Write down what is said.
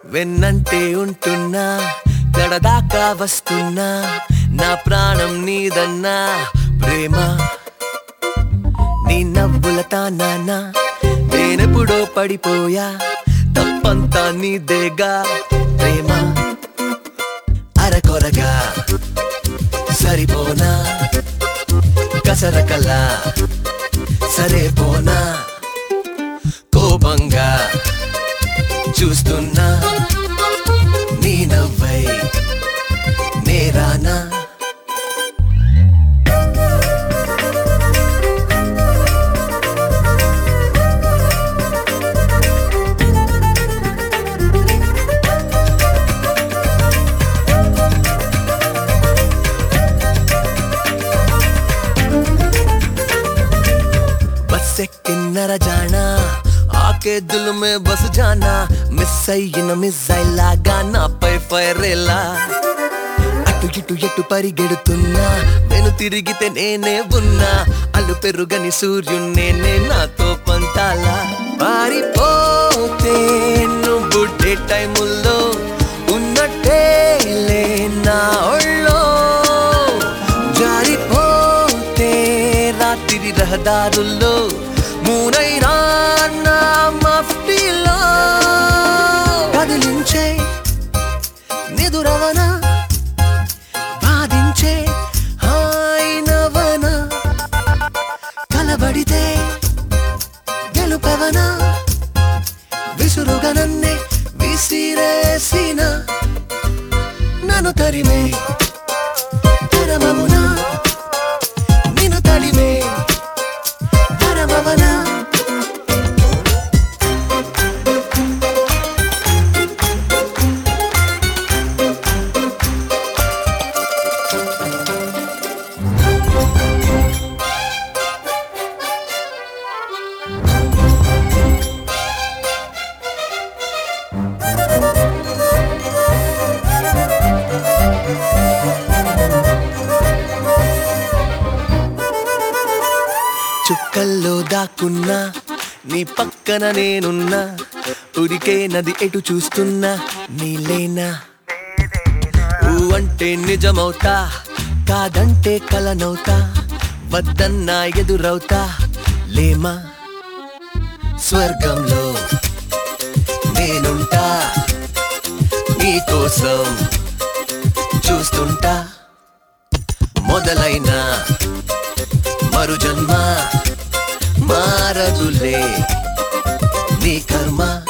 వెన్నంటే ఉంటున్నా కడదాకా వస్తున్నా నా ప్రాణం నీదన్నా ప్రేమ నీ నవ్వుల తానా నేనెప్పుడో పడిపోయా తప్పంతా నీదేగా ప్రేమ అరకొరగా సరిపోనా కసరకలా సరే పోనా కోపంగా చూస్తున్నా నీ నవ్వై నేరానా బస్ ఎక్కిన్నర జానా ఆకే దిల్ మే బస్ జానా మిస్ అయ్యిన మిస్ అయ్యేలాగా నాపై ఫైర్ ఎలా అటు ఇటు ఎటు పరిగెడుతున్నా నేను తిరిగితే నేనే ఉన్నా అల్లు పెరుగని సూర్యున్నేనే నాతో పంతాలా పారిపోతే నువ్వు డే టైముల్లో ఉన్నట్టే లే నా ఒళ్ళో జారిపోతే రాత్రి రహదారుల్లో మూనైనా నా మఫ్టీలో కదిలించే నిదురవన బాధించే హాయినవన కలబడితే గెలుపవన విసురుగా నన్నే విసిరేసిన నన్ను తరిమే తరమమునా నిన్ను తడిమే తరమవనా చుక్కల్లో దాక్కున్నా నీ పక్కన నేనున్నా ఉరికే నది ఎటు చూస్తున్నా నీలేనా ఊ అంటే నిజమవుతా కాదంటే కలనవుతా వద్దన్నా ఎదురవుతా లేమా స్వర్గంలో నేనుంటా నీకోసం చూస్తుంటా మొదలైన మరు జన్మ మారదులే నీ కర్మ